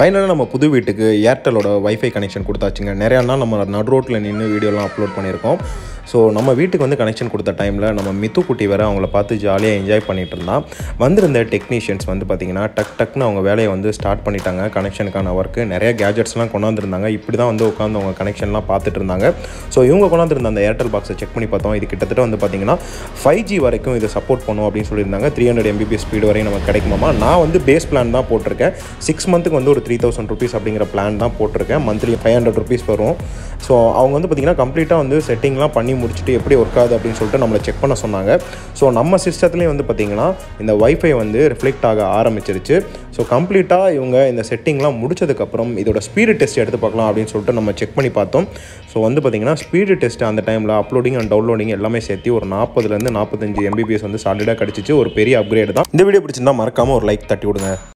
ஃபைனலாக நம்ம புது வீட்டுக்கு ஏர்டெலோட வைஃபை கனெக்ஷன் கொடுத்தாச்சுங்க நிறையா நாள் நம்ம நடு ரோட்டில் நின்று வீடியோலாம் அப்லோட் பண்ணியிருக்கோம் ஸோ நம்ம வீட்டுக்கு வந்து கனெக்ஷன் கொடுத்த டைமில் நம்ம மித்து குட்டி வேறு அவங்கள பார்த்து ஜாலியாக என்ஜாய் பண்ணிட்டு இருந்தான் வந்திருந்த டெக்னீஷியன்ஸ் வந்து பார்த்திங்கன்னா டக் டக்னு அவங்க வேலையை வந்து ஸ்டார்ட் பண்ணிட்டாங்க கனெக்ஷனுக்கான ஒர்க்கு நிறைய கேஜெட்ஸ்லாம் கொண்டாந்துருந்தாங்க இப்படி தான் வந்து உட்காந்து அவங்க கனெக்ஷன்லாம் பார்த்துட்டு இருந்தாங்க ஸோ இவங்க கொண்டாந்துருந்த அந்த ஏர்டெல் பாக்ஸை செக் பண்ணி பார்த்தோம் இது கிட்டத்தட்ட வந்து பார்த்திங்கன்னா ஃபைவ் ஜி வரைக்கும் இதை சப்போர்ட் பண்ணும் அப்படின்னு சொல்லியிருந்தாங்க த்ரீ ஹண்ட்ரட் எம்பிபிஎஸ் ஸ்பீடு வரையும் நமக்கு கிடைக்குமாமா நான் வந்து பேஸ் பிளான் தான் போட்டிருக்கேன் சிக்ஸ் மந்த்துக்கு வந்து ஒரு த்ரீ தௌசண்ட் ருபீஸ் அப்படிங்கிற பிளான் தான் போட்டிருக்கேன் மந்த்லி ஃபைவ் ஹண்ட்ரட் ருபீஸ் வரும் ஸோ அவங்க வந்து பார்த்திங்கன்னா கம்ப்ளீட்டாக வந்து செட்டிங்லாம் பண்ணி முடிச்சுட்டு எப்படி ஒர்க் ஆகுது அப்படின்னு சொல்லிட்டு நம்மளை செக் பண்ண சொன்னாங்க ஸோ நம்ம சிஸ்டத்துலேயும் வந்து பார்த்திங்கன்னா இந்த வைஃபை வந்து ரிஃப்ளெக்ட் ஆக ஆரம்பிச்சிருச்சு ஸோ கம்ப்ளீட்டாக இவங்க இந்த செட்டிங்லாம் முடிச்சதுக்கப்புறம் இதோட ஸ்பீடு டெஸ்ட் எடுத்து பார்க்கலாம் அப்படின்னு சொல்லிட்டு நம்ம செக் பண்ணி பார்த்தோம் ஸோ வந்து பார்த்திங்கன்னா ஸ்பீடு டெஸ்ட் அந்த டைமில் அப்லோடிங் அண்ட் டவுன்லோடிங் எல்லாமே சேர்த்து ஒரு நாற்பதுலேருந்து நாற்பத்தஞ்சு எம்பிபிஎஸ் வந்து சாலிடாக கிடச்சிச்சு ஒரு பெரிய அப்கிரேட் தான் இந்த வீடியோ பிடிச்சிருந்தா மறக்காமல் ஒரு லைக் தட்டி விடுங்க